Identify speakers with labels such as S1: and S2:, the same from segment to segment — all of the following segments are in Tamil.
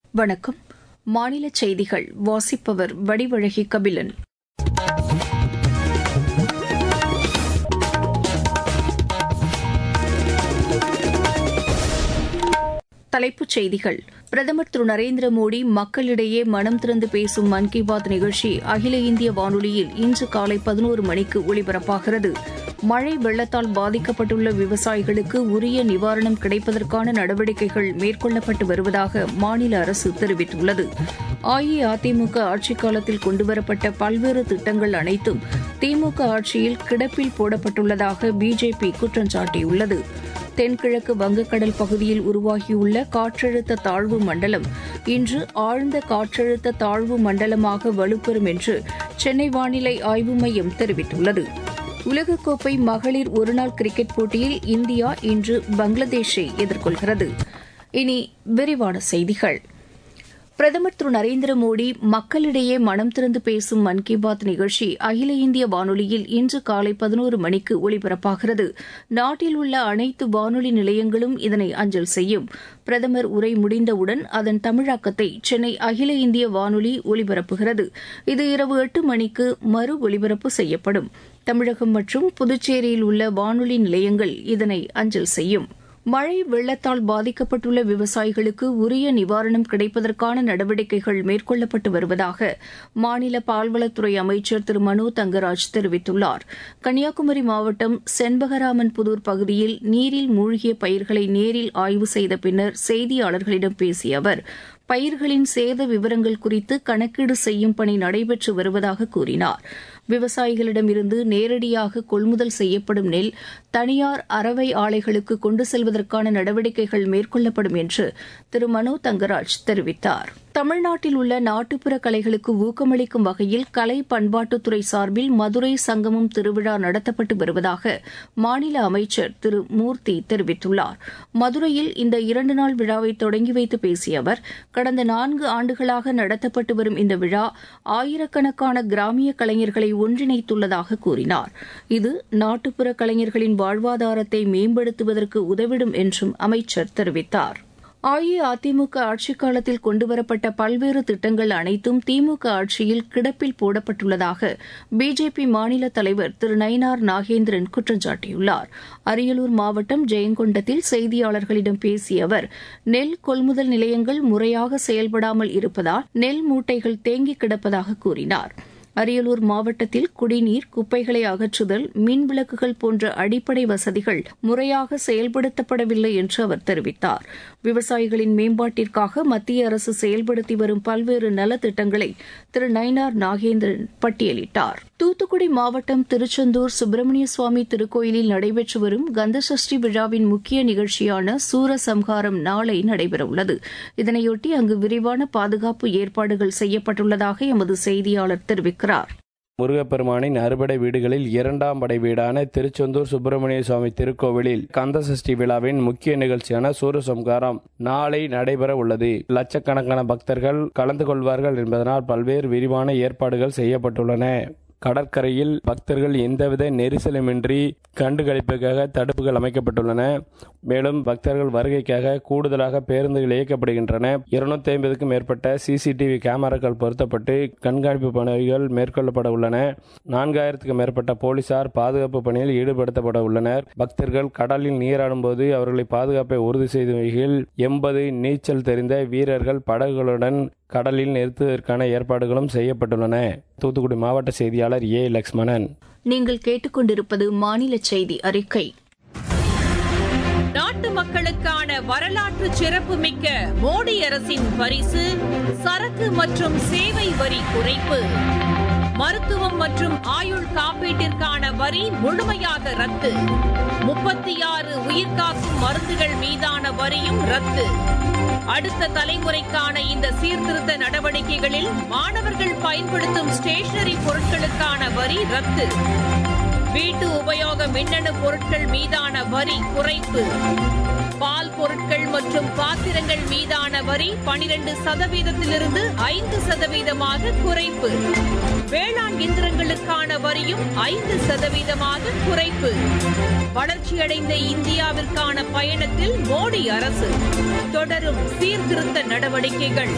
S1: வணக்கம் மாநில செய்திகள் வாசிப்பவர் வடிவழகி கபிலன் தலைப்புச் செய்திகள் பிரதமர் திரு நரேந்திர மோடி மக்களிடையே மனம் திறந்து பேசும் மன் கி பாத் நிகழ்ச்சி அகில இந்திய வானொலியில் இன்று காலை பதினோரு மணிக்கு ஒலிபரப்பாகிறது மழை வெள்ளத்தால் பாதிக்கப்பட்டுள்ள விவசாயிகளுக்கு உரிய நிவாரணம் கிடைப்பதற்கான நடவடிக்கைகள் மேற்கொள்ளப்பட்டு வருவதாக மாநில அரசு தெரிவித்துள்ளது அஇஅதிமுக ஆட்சிக் காலத்தில் கொண்டுவரப்பட்ட பல்வேறு திட்டங்கள் அனைத்தும் திமுக ஆட்சியில் கிடப்பில் போடப்பட்டுள்ளதாக பிஜேபி குற்றம் சாட்டியுள்ளது தென்கிழக்கு வங்கக்கடல் பகுதியில் உருவாகியுள்ள காற்றழுத்த தாழ்வு மண்டலம் இன்று ஆழ்ந்த காற்றழுத்த தாழ்வு மண்டலமாக வலுப்பெறும் என்று சென்னை வானிலை ஆய்வு மையம் தெரிவித்துள்ளது உலகக்கோப்பை மகளிர் ஒருநாள் கிரிக்கெட் போட்டியில் இந்தியா இன்று பங்களாதேஷை எதிர்கொள்கிறது இனி விரிவான செய்திகள் பிரதமர் திரு நரேந்திர மோடி மக்களிடையே மனம் திறந்து பேசும் மன் கி பாத் நிகழ்ச்சி அகில இந்திய வானொலியில் இன்று காலை பதினோரு மணிக்கு ஒலிபரப்பாகிறது நாட்டில் உள்ள அனைத்து வானொலி நிலையங்களும் இதனை அஞ்சல் செய்யும் பிரதமர் உரை முடிந்தவுடன் அதன் தமிழாக்கத்தை சென்னை அகில இந்திய வானொலி ஒலிபரப்புகிறது இது இரவு எட்டு மணிக்கு மறு ஒலிபரப்பு செய்யப்படும் தமிழகம் மற்றும் புதுச்சேரியில் உள்ள வானொலி நிலையங்கள் இதனை அஞ்சல் செய்யும் மழை வெள்ளத்தால் பாதிக்கப்பட்டுள்ள விவசாயிகளுக்கு உரிய நிவாரணம் கிடைப்பதற்கான நடவடிக்கைகள் மேற்கொள்ளப்பட்டு வருவதாக மாநில பால்வளத்துறை அமைச்சர் திரு மனோ தங்கராஜ் தெரிவித்துள்ளார் கன்னியாகுமரி மாவட்டம் செண்பகராமன் புதூர் பகுதியில் நீரில் மூழ்கிய பயிர்களை நேரில் ஆய்வு செய்த பின்னர் செய்தியாளர்களிடம் பேசிய அவர் பயிர்களின் சேத விவரங்கள் குறித்து கணக்கீடு செய்யும் பணி நடைபெற்று வருவதாக கூறினார் விவசாயிகளிடமிருந்து நேரடியாக கொள்முதல் செய்யப்படும் நெல் தனியார் அறவை ஆலைகளுக்கு கொண்டு செல்வதற்கான நடவடிக்கைகள் மேற்கொள்ளப்படும் என்று திரு மனோ தங்கராஜ் தெரிவித்தார் தமிழ்நாட்டில் உள்ள நாட்டுப்புற கலைகளுக்கு ஊக்கமளிக்கும் வகையில் கலை பண்பாட்டுத்துறை சார்பில் மதுரை சங்கமம் திருவிழா நடத்தப்பட்டு வருவதாக மாநில அமைச்சர் திரு மூர்த்தி தெரிவித்துள்ளார் மதுரையில் இந்த இரண்டு நாள் விழாவை தொடங்கி வைத்து பேசிய அவர் கடந்த நான்கு ஆண்டுகளாக நடத்தப்பட்டு வரும் இந்த விழா ஆயிரக்கணக்கான கிராமிய கலைஞர்களை ஒன்றிணைத்துள்ளதாக கூறினார் இது நாட்டுப்புற கலைஞர்களின் வாழ்வாதாரத்தை மேம்படுத்துவதற்கு உதவிடும் என்றும் அமைச்சர் தெரிவித்தார் அஇஅதிமுக ஆட்சிக் காலத்தில் கொண்டுவரப்பட்ட பல்வேறு திட்டங்கள் அனைத்தும் திமுக ஆட்சியில் கிடப்பில் போடப்பட்டுள்ளதாக பிஜேபி மாநில தலைவர் திரு நயினார் நாகேந்திரன் குற்றம் சாட்டியுள்ளார் அரியலூர் மாவட்டம் ஜெயங்கொண்டத்தில் செய்தியாளர்களிடம் பேசிய அவர் நெல் கொள்முதல் நிலையங்கள் முறையாக செயல்படாமல் இருப்பதால் நெல் மூட்டைகள் தேங்கி கிடப்பதாக கூறினார் அரியலூர் மாவட்டத்தில் குடிநீர் குப்பைகளை அகற்றுதல் மின் விளக்குகள் போன்ற அடிப்படை வசதிகள் முறையாக செயல்படுத்தப்படவில்லை என்று அவர் தெரிவித்தார் விவசாயிகளின் மேம்பாட்டிற்காக மத்திய அரசு செயல்படுத்தி வரும் பல்வேறு நலத்திட்டங்களை திரு நயினார் நாகேந்திரன் பட்டியலிட்டார் தூத்துக்குடி மாவட்டம் திருச்செந்தூர் சுப்பிரமணிய சுவாமி திருக்கோயிலில் நடைபெற்று வரும் கந்தசஷ்டி விழாவின் முக்கிய நிகழ்ச்சியான சூரசம்ஹாரம் நாளை நடைபெறவுள்ளது இதனையொட்டி அங்கு விரிவான பாதுகாப்பு ஏற்பாடுகள் செய்யப்பட்டுள்ளதாக எமது செய்தியாளர் தெரிவிக்கிறார்
S2: முருகப்பெருமானின் அறுபடை வீடுகளில் இரண்டாம் படை வீடான திருச்செந்தூர் சுப்பிரமணிய சுவாமி திருக்கோவிலில் கந்தசஷ்டி விழாவின் முக்கிய நிகழ்ச்சியான சூரசம்காரம் நாளை நடைபெற உள்ளது லட்சக்கணக்கான பக்தர்கள் கலந்து கொள்வார்கள் என்பதனால் பல்வேறு விரிவான ஏற்பாடுகள் செய்யப்பட்டுள்ளன கடற்கரையில் பக்தர்கள் எந்தவித நெரிசலுமின்றி கண்டுகளிப்புக்காக தடுப்புகள் அமைக்கப்பட்டுள்ளன மேலும் பக்தர்கள் வருகைக்காக கூடுதலாக பேருந்துகள் இயக்கப்படுகின்றன இருநூத்தி ஐம்பதுக்கும் மேற்பட்ட சிசிடிவி கேமராக்கள் பொருத்தப்பட்டு கண்காணிப்பு பணிகள் மேற்கொள்ளப்பட உள்ளன நான்காயிரத்துக்கும் மேற்பட்ட போலீசார் பாதுகாப்பு பணியில் ஈடுபடுத்தப்பட உள்ளனர் பக்தர்கள் கடலில் நீராடும் போது அவர்களை பாதுகாப்பை உறுதி செய்த வகையில் எண்பது நீச்சல் தெரிந்த வீரர்கள் படகுகளுடன் கடலில் நிறுத்துவதற்கான ஏற்பாடுகளும் செய்யப்பட்டுள்ளன தூத்துக்குடி மாவட்ட செய்தியாளர் ஏ லக்ஷ்மணன்
S1: நீங்கள் கேட்டுக்கொண்டிருப்பது மாநில செய்தி அறிக்கை
S3: நாட்டு மக்களுக்கான வரலாற்று சிறப்புமிக்க மோடி அரசின் பரிசு சரக்கு மற்றும் சேவை வரி குறைப்பு மருத்துவம் மற்றும் ஆயுள் காப்பீட்டிற்கான வரி முழுமையாக ரத்து முப்பத்தி ஆறு உயிர்காக்கும் மருந்துகள் மீதான வரியும் ரத்து அடுத்த தலைமுறைக்கான இந்த சீர்திருத்த நடவடிக்கைகளில் மாணவர்கள் பயன்படுத்தும் ஸ்டேஷனரி பொருட்களுக்கான வரி ரத்து வீட்டு உபயோக மின்னணு பொருட்கள் மீதான வரி குறைப்பு பால் பொருட்கள் மற்றும் பாத்திரங்கள் மீதான வரி பனிரெண்டு சதவீதத்திலிருந்து ஐந்து சதவீதமாக குறைப்பு வேளாண் இயந்திரங்களுக்கான வரியும் ஐந்து சதவீதமாக குறைப்பு வளர்ச்சியடைந்த இந்தியாவிற்கான பயணத்தில் மோடி அரசு தொடரும் சீர்திருத்த நடவடிக்கைகள்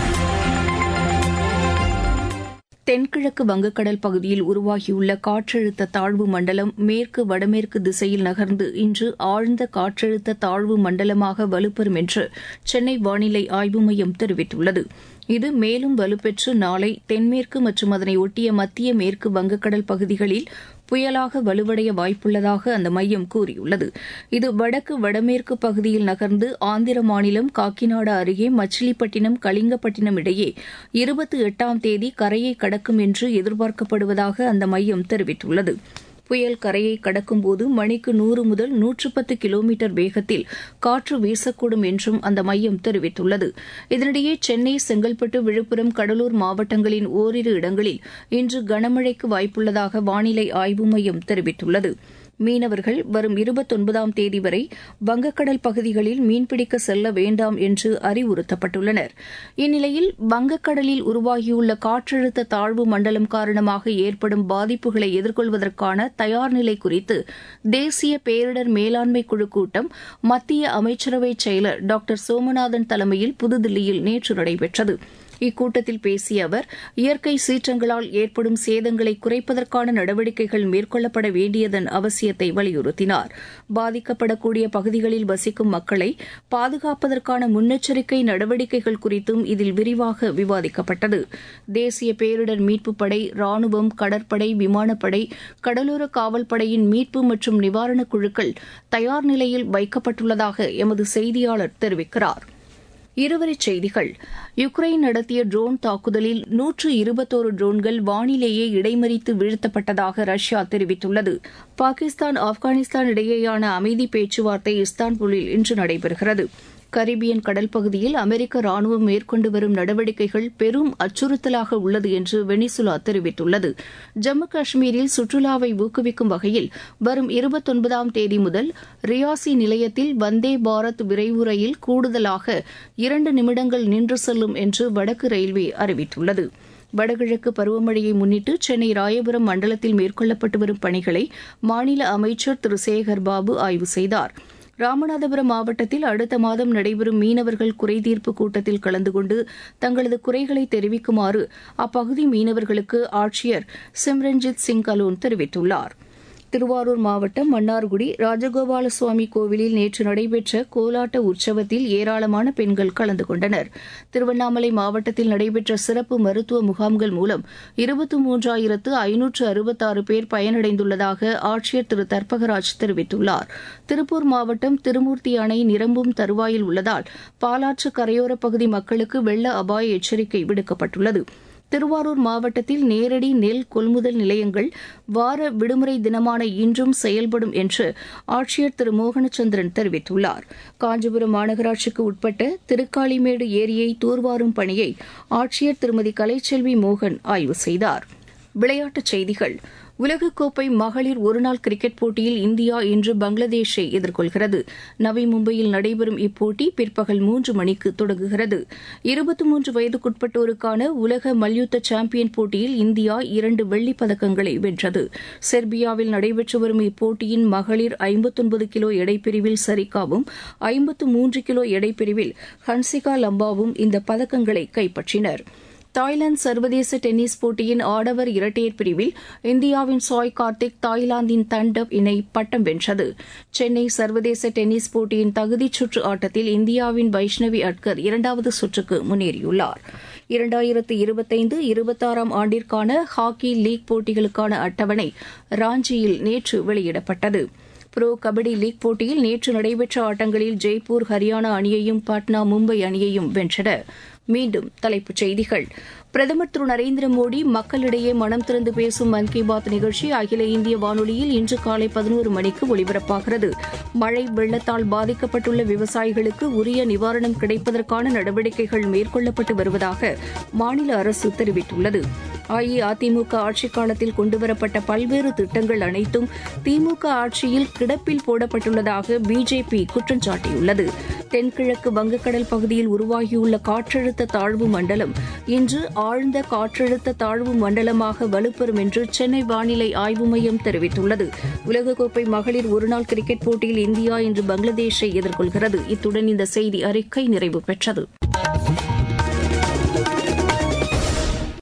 S1: தென்கிழக்கு வங்கக்கடல் பகுதியில் உருவாகியுள்ள காற்றழுத்த தாழ்வு மண்டலம் மேற்கு வடமேற்கு திசையில் நகர்ந்து இன்று ஆழ்ந்த காற்றழுத்த தாழ்வு மண்டலமாக வலுப்பெறும் என்று சென்னை வானிலை ஆய்வு மையம் தெரிவித்துள்ளது இது மேலும் வலுப்பெற்று நாளை தென்மேற்கு மற்றும் அதனை ஒட்டிய மத்திய மேற்கு வங்கக்கடல் பகுதிகளில் புயலாக வலுவடைய வாய்ப்புள்ளதாக அந்த மையம் கூறியுள்ளது இது வடக்கு வடமேற்கு பகுதியில் நகர்ந்து ஆந்திர மாநிலம் காக்கிநாடா அருகே மச்சிலிப்பட்டினம் கலிங்கப்பட்டினம் இடையே இருபத்தி எட்டாம் தேதி கரையை கடக்கும் என்று எதிர்பார்க்கப்படுவதாக அந்த மையம் தெரிவித்துள்ளது புயல் கரையை கடக்கும்போது மணிக்கு நூறு முதல் நூற்று பத்து கிலோமீட்டர் வேகத்தில் காற்று வீசக்கூடும் என்றும் அந்த மையம் தெரிவித்துள்ளது இதனிடையே சென்னை செங்கல்பட்டு விழுப்புரம் கடலூர் மாவட்டங்களின் ஓரிரு இடங்களில் இன்று கனமழைக்கு வாய்ப்புள்ளதாக வானிலை ஆய்வு மையம் தெரிவித்துள்ளது மீனவர்கள் வரும் இருபத்தொன்பதாம் தேதி வரை வங்கக்கடல் பகுதிகளில் மீன்பிடிக்க செல்ல வேண்டாம் என்று அறிவுறுத்தப்பட்டுள்ளனர் இந்நிலையில் வங்கக்கடலில் உருவாகியுள்ள காற்றழுத்த தாழ்வு மண்டலம் காரணமாக ஏற்படும் பாதிப்புகளை எதிர்கொள்வதற்கான தயார் நிலை குறித்து தேசிய பேரிடர் மேலாண்மை குழு கூட்டம் மத்திய அமைச்சரவை செயலர் டாக்டர் சோமநாதன் தலைமையில் புதுதில்லியில் நேற்று நடைபெற்றது இக்கூட்டத்தில் பேசிய அவர் இயற்கை சீற்றங்களால் ஏற்படும் சேதங்களை குறைப்பதற்கான நடவடிக்கைகள் மேற்கொள்ளப்பட வேண்டியதன் அவசியத்தை வலியுறுத்தினார் பாதிக்கப்படக்கூடிய பகுதிகளில் வசிக்கும் மக்களை பாதுகாப்பதற்கான முன்னெச்சரிக்கை நடவடிக்கைகள் குறித்தும் இதில் விரிவாக விவாதிக்கப்பட்டது தேசிய பேரிடர் மீட்புப் படை ராணுவம் கடற்படை விமானப்படை கடலோர காவல்படையின் மீட்பு மற்றும் நிவாரணக் குழுக்கள் தயார் நிலையில் வைக்கப்பட்டுள்ளதாக எமது செய்தியாளர் தெரிவிக்கிறார் இருவரிச் செய்திகள் யுக்ரைன் நடத்திய ட்ரோன் தாக்குதலில் நூற்று இருபத்தோரு ட்ரோன்கள் வானிலேயே இடைமறித்து வீழ்த்தப்பட்டதாக ரஷ்யா தெரிவித்துள்ளது பாகிஸ்தான் ஆப்கானிஸ்தான் இடையேயான அமைதி பேச்சுவார்த்தை இஸ்தான்புல்லில் இன்று நடைபெறுகிறது கரிபியன் கடல் பகுதியில் அமெரிக்க ராணுவம் மேற்கொண்டு வரும் நடவடிக்கைகள் பெரும் அச்சுறுத்தலாக உள்ளது என்று வெனிசுலா தெரிவித்துள்ளது ஜம்மு காஷ்மீரில் சுற்றுலாவை ஊக்குவிக்கும் வகையில் வரும் இருபத்தொன்பதாம் தேதி முதல் ரியாசி நிலையத்தில் வந்தே பாரத் விரைவு ரயில் கூடுதலாக இரண்டு நிமிடங்கள் நின்று செல்லும் என்று வடக்கு ரயில்வே அறிவித்துள்ளது வடகிழக்கு பருவமழையை முன்னிட்டு சென்னை ராயபுரம் மண்டலத்தில் மேற்கொள்ளப்பட்டு வரும் பணிகளை மாநில அமைச்சர் திரு சேகர் பாபு ஆய்வு செய்தார் ராமநாதபுரம் மாவட்டத்தில் அடுத்த மாதம் நடைபெறும் மீனவர்கள் குறைதீர்ப்பு கூட்டத்தில் கலந்து கொண்டு தங்களது குறைகளை தெரிவிக்குமாறு அப்பகுதி மீனவர்களுக்கு ஆட்சியர் சிம்ரன்ஜித் சிங் கலோன் தெரிவித்துள்ளார் திருவாரூர் மாவட்டம் மன்னார்குடி ராஜகோபால சுவாமி கோவிலில் நேற்று நடைபெற்ற கோலாட்ட உற்சவத்தில் ஏராளமான பெண்கள் கலந்து கொண்டனர் திருவண்ணாமலை மாவட்டத்தில் நடைபெற்ற சிறப்பு மருத்துவ முகாம்கள் மூலம் இருபத்தி மூன்றாயிரத்து ஐநூற்று அறுபத்தாறு பேர் பயனடைந்துள்ளதாக ஆட்சியர் திரு தர்பகராஜ் தெரிவித்துள்ளார் திருப்பூர் மாவட்டம் திருமூர்த்தி அணை நிரம்பும் தருவாயில் உள்ளதால் பாலாற்று கரையோரப் பகுதி மக்களுக்கு வெள்ள அபாய எச்சரிக்கை விடுக்கப்பட்டுள்ளது திருவாரூர் மாவட்டத்தில் நேரடி நெல் கொள்முதல் நிலையங்கள் வார விடுமுறை தினமான இன்றும் செயல்படும் என்று ஆட்சியர் திரு மோகனச்சந்திரன் தெரிவித்துள்ளார் காஞ்சிபுரம் மாநகராட்சிக்கு உட்பட்ட திருக்காளிமேடு ஏரியை தூர்வாரும் பணியை ஆட்சியர் திருமதி கலைச்செல்வி மோகன் ஆய்வு செய்தார் விளையாட்டுச் செய்திகள் உலகக்கோப்பை மகளிர் ஒருநாள் கிரிக்கெட் போட்டியில் இந்தியா இன்று பங்களாதேஷை எதிர்கொள்கிறது நவி மும்பையில் நடைபெறும் இப்போட்டி பிற்பகல் மூன்று மணிக்கு தொடங்குகிறது இருபத்தி மூன்று வயதுக்குட்பட்டோருக்கான உலக மல்யுத்த சாம்பியன் போட்டியில் இந்தியா இரண்டு வெள்ளிப் பதக்கங்களை வென்றது செர்பியாவில் நடைபெற்று வரும் இப்போட்டியின் மகளிர் ஐம்பத்தொன்பது கிலோ எடைப்பிரிவில் சரிகாவும் ஐம்பத்து மூன்று கிலோ எடைப்பிரிவில் ஹன்சிகா லம்பாவும் இந்த பதக்கங்களை கைப்பற்றினா் தாய்லாந்து சர்வதேச டென்னிஸ் போட்டியின் ஆடவர் இரட்டையர் பிரிவில் இந்தியாவின் சாய் கார்த்திக் தாய்லாந்தின் தண்டப் இணை பட்டம் வென்றது சென்னை சர்வதேச டென்னிஸ் போட்டியின் தகுதிச் சுற்று ஆட்டத்தில் இந்தியாவின் வைஷ்ணவி அட்கர் இரண்டாவது சுற்றுக்கு முன்னேறியுள்ளார் இரண்டாயிரத்து இருபத்தைந்து இருபத்தாறாம் ஆண்டிற்கான ஹாக்கி லீக் போட்டிகளுக்கான அட்டவணை ராஞ்சியில் நேற்று வெளியிடப்பட்டது புரோ கபடி லீக் போட்டியில் நேற்று நடைபெற்ற ஆட்டங்களில் ஜெய்ப்பூர் ஹரியானா அணியையும் பாட்னா மும்பை அணியையும் வென்றன மீண்டும் தலைப்புச் செய்திகள் பிரதமர் திரு நரேந்திர மோடி மக்களிடையே மனம் திறந்து பேசும் மன் கி பாத் நிகழ்ச்சி அகில இந்திய வானொலியில் இன்று காலை பதினோரு மணிக்கு ஒலிபரப்பாகிறது மழை வெள்ளத்தால் பாதிக்கப்பட்டுள்ள விவசாயிகளுக்கு உரிய நிவாரணம் கிடைப்பதற்கான நடவடிக்கைகள் மேற்கொள்ளப்பட்டு வருவதாக மாநில அரசு தெரிவித்துள்ளது அஇஅதிமுக ஆட்சிக் காலத்தில் கொண்டுவரப்பட்ட பல்வேறு திட்டங்கள் அனைத்தும் திமுக ஆட்சியில் கிடப்பில் போடப்பட்டுள்ளதாக பிஜேபி குற்றம் சாட்டியுள்ளது தென்கிழக்கு வங்கக்கடல் பகுதியில் உருவாகியுள்ள காற்றழுத்த தாழ்வு மண்டலம் இன்று ஆழ்ந்த காற்றழுத்த தாழ்வு மண்டலமாக வலுப்பெறும் என்று சென்னை வானிலை ஆய்வு மையம் தெரிவித்துள்ளது உலகக்கோப்பை மகளிர் ஒருநாள் கிரிக்கெட் போட்டியில் இந்தியா இன்று பங்களாதேஷை எதிர்கொள்கிறது இத்துடன் இந்த செய்தி அறிக்கை நிறைவு பெற்றது